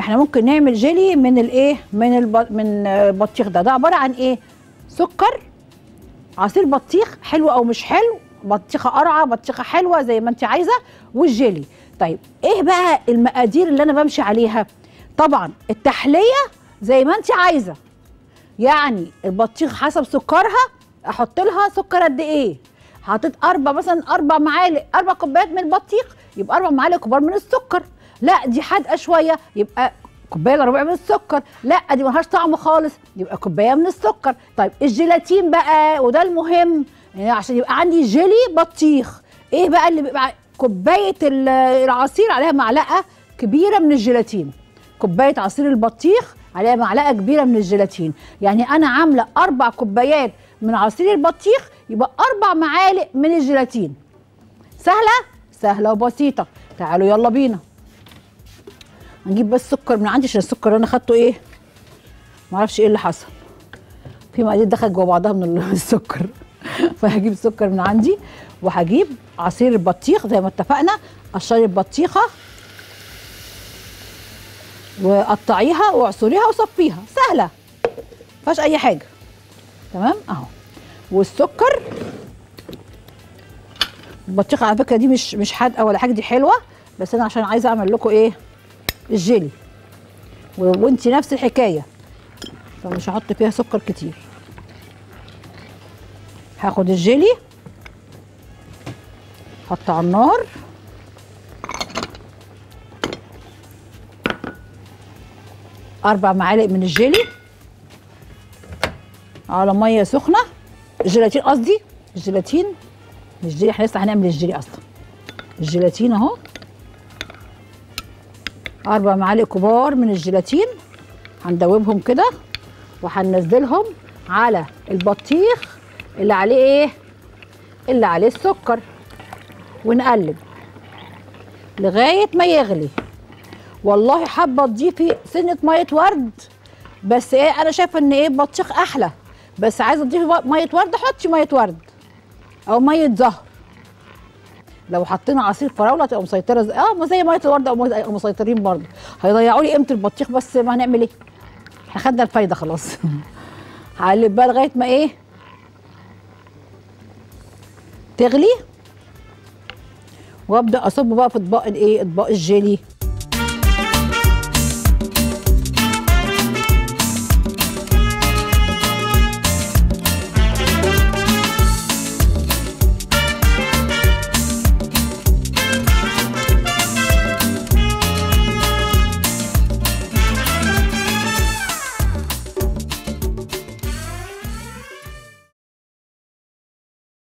احنا ممكن نعمل جيلي من الايه من الب... من البطيخ ده ده عباره عن ايه سكر عصير بطيخ حلو او مش حلو بطيخه قرعه بطيخه حلوه زي ما انت عايزه والجيلي طيب ايه بقى المقادير اللي انا بمشي عليها طبعا التحليه زي ما انت عايزه يعني البطيخ حسب سكرها احط لها سكر قد ايه حطيت اربع مثلا اربع معالق اربع كوبايات من البطيخ يبقى اربع معالق كبار من السكر لا دي حادقه شويه يبقى كوبايه الا ربع من السكر لا دي ملهاش طعم خالص يبقى كوبايه من السكر طيب الجيلاتين بقى وده المهم يعني عشان يبقى عندي جيلي بطيخ ايه بقى اللي بيبقى كوبايه ال- العصير عليها معلقه كبيره من الجيلاتين كوبايه عصير البطيخ عليها معلقه كبيره من الجيلاتين يعني انا عامله اربع كوبايات من عصير البطيخ يبقى اربع معالق من الجيلاتين سهله سهله وبسيطه تعالوا يلا بينا هنجيب بس سكر من عندي عشان السكر اللي انا خدته ايه معرفش ايه اللي حصل في مقادير دخلت جوا بعضها من السكر فهجيب السكر من عندي وهجيب عصير البطيخ زي ما اتفقنا قشري البطيخه وقطعيها واعصريها وصفيها سهله مفيهاش اي حاجه تمام اهو والسكر البطيخه على فكره دي مش مش حادقه ولا حاجه دي حلوه بس انا عشان عايزه اعمل لكم ايه الجيلي و- وانتي نفس الحكايه فمش هحط فيها سكر كتير هاخد الجيلي حط على النار اربع معالق من الجيلي على ميه سخنه الجيلاتين قصدي الجيلاتين مش جيلي احنا لسه هنعمل الجيلي اصلا الجيلاتين اهو اربع معالق كبار من الجيلاتين هندوبهم كده وهننزلهم على البطيخ اللي عليه ايه اللي عليه السكر ونقلب لغايه ما يغلي والله حابه تضيفي سنه ميه ورد بس ايه انا شايفه ان ايه بطيخ احلى بس عايزه تضيفي بق- ميه ورد حطي ميه ورد او ميه زهر لو حطينا عصير فراوله تبقى مسيطره زي اه ما زي ميه الورد او مية- أو مسيطرين برضه هيضيعوا لي قيمه البطيخ بس ما هنعمل ايه احنا خدنا الفايده خلاص هقلب بقى لغايه ما ايه تغلي وابدا اصب بقى في اطباق الايه اطباق الجيلي